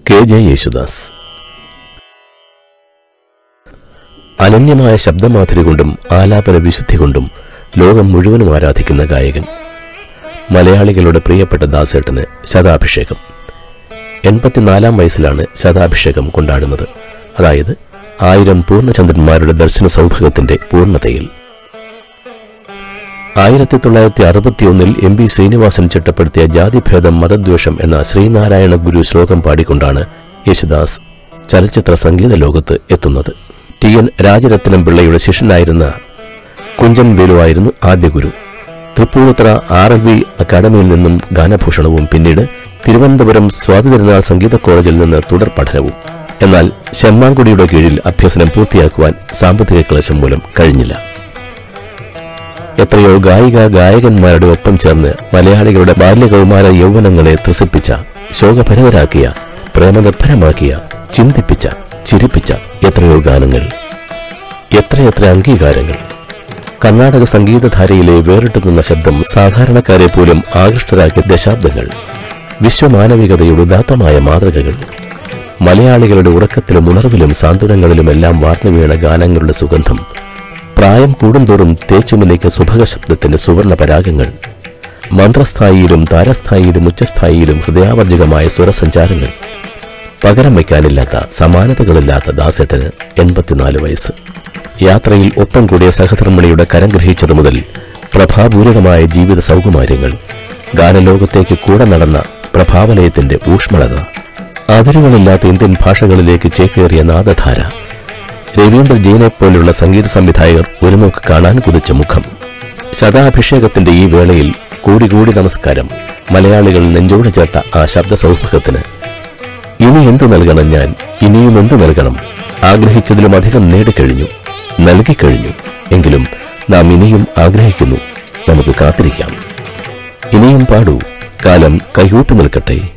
K J Yesudas അനന്യമായ ശബ്ദമാധുരി കൊണ്ടും ആലാപന വിശുദ്ധി കൊണ്ടും ലോകം മുഴുവനും ആരാധിക്കുന്ന ഗായകൻ മലയാളികളുടെ പ്രിയപ്പെട്ട ദാസേട്ടന് ശതാഭിഷേകം എൺപത്തിനാലാം വയസ്സിലാണ് ശതാഭിഷേകം കൊണ്ടാടുന്നത് അതായത് ആയിരം പൂർണ്ണചന്ദ്രന്മാരുടെ ദർശന സൗഭാഗ്യത്തിന്റെ പൂർണ്ണതയിൽ ആയിരത്തി തൊള്ളായിരത്തി അറുപത്തിയൊന്നിൽ എം പി ശ്രീനിവാസൻ ചിട്ടപ്പെടുത്തിയ ജാതിഭേദം മതദ്വേഷം എന്ന ശ്രീനാരായണ ഗുരു ശ്ലോകം പാടിക്കൊണ്ടാണ് യേശുദാസ് ചലച്ചിത്ര സംഗീത ലോകത്ത് എത്തുന്നത് ടി എൻ രാജരത്നം പിള്ളയുടെ ശിഷ്യനായിരുന്ന കുഞ്ചൻ വേലുവായിരുന്നു ആദ്യ ഗുരു തൃപ്പൂണിത്തറ ആർ എൽ വി അക്കാദമിയിൽ നിന്നും ഗാനഭൂഷണവും പിന്നീട് തിരുവനന്തപുരം സ്വാതിതിരുനാൾ സംഗീത കോളേജിൽ നിന്ന് തുടർ പഠനവും എന്നാൽ ശമ്മാങ്കുടിയുടെ കീഴിൽ അഭ്യസനം പൂർത്തിയാക്കുവാൻ സാമ്പത്തിക ക്ലേശം മൂലം കഴിഞ്ഞില്ല എത്രയോ ഗായിക ഗായകന്മാരുടെ ഒപ്പം ചേർന്ന് മലയാളികളുടെ ബാല്യകൗമാര യൗവനങ്ങളെ ത്രസിപ്പിച്ച ശോകഭരിതരാക്കിയ പ്രേമനിർഭരമാക്കിയ ചിന്തിപ്പിച്ച ചിരിപ്പിച്ച എത്രയോ ഗാനങ്ങൾ എത്രയെത്ര അംഗീകാരങ്ങൾ കർണാടക സംഗീതധാരയിലെ വേറിട്ടു നിന്ന ശബ്ദം സാധാരണക്കാരെ പോലും ആകൃഷ്ടരാക്കിയ ദശാബ്ദങ്ങൾ വിശ്വമാനവികതയുടെ ഉദാത്തമായ മാതൃകകൾ മലയാളികളുടെ ഉറക്കത്തിലും ഉണർവിലും സാന്ത്വനങ്ങളിലുമെല്ലാം വാർന്നു വീണ ഗാനങ്ങളുടെ സുഗന്ധം പ്രായം കൂടുന്തോറും തേച്ചുമിലേക്ക് സുഭഗ ശബ്ദത്തിന്റെ സുവർണ പരാഗങ്ങൾ മന്ത്രസ്ഥായിയിലും താരസ്ഥായിയിലും ഉച്ചസ്ഥായിയിലും ഹൃദയാവർജകമായ സ്വരസഞ്ചാരങ്ങൾ പകരം വയ്ക്കാനില്ലാത്ത സമാനതകളില്ലാത്ത ദാസേട്ടന് എൺപത്തിനാല് വയസ്സ് യാത്രയിൽ ഒപ്പം കൂടിയ സഹധർമ്മിണിയുടെ കരം ഗ്രഹിച്ചതു മുതൽ പ്രഭാപൂരിതമായ ജീവിത സൗകുമാര്യങ്ങൾ ഗാനലോകത്തേക്ക് കൂടെ നടന്ന പ്രഭാവലയത്തിന്റെ ഊഷ്മളത അതിരുകളില്ലാത്ത ഇന്ത്യൻ ഭാഷകളിലേക്ക് ചേക്കേറിയ നാദധാര രവീന്ദ്ര ജെയിനെ പോലുള്ള സംഗീത സംവിധായകർ ഒരു നോക്ക് കാണാൻ കുതിച്ച മുഖം ശതാഭിഷേകത്തിന്റെ ഈ വേളയിൽ കൂടി കൂടി നമസ്കാരം മലയാളികൾ നെഞ്ചോട് ചേർത്ത ആ ശബ്ദ സൗഭാഗ്യത്തിന് ഇനി എന്തു നൽകണം ഞാൻ ഇനിയും എന്തു നൽകണം ആഗ്രഹിച്ചതിലും അധികം നേടിക്കഴിഞ്ഞു നൽകിക്കഴിഞ്ഞു എങ്കിലും നാം ഇനിയും ആഗ്രഹിക്കുന്നു നമുക്ക് കാത്തിരിക്കാം ഇനിയും പാടൂ കാലം കൈകൂപ്പി നിൽക്കട്ടെ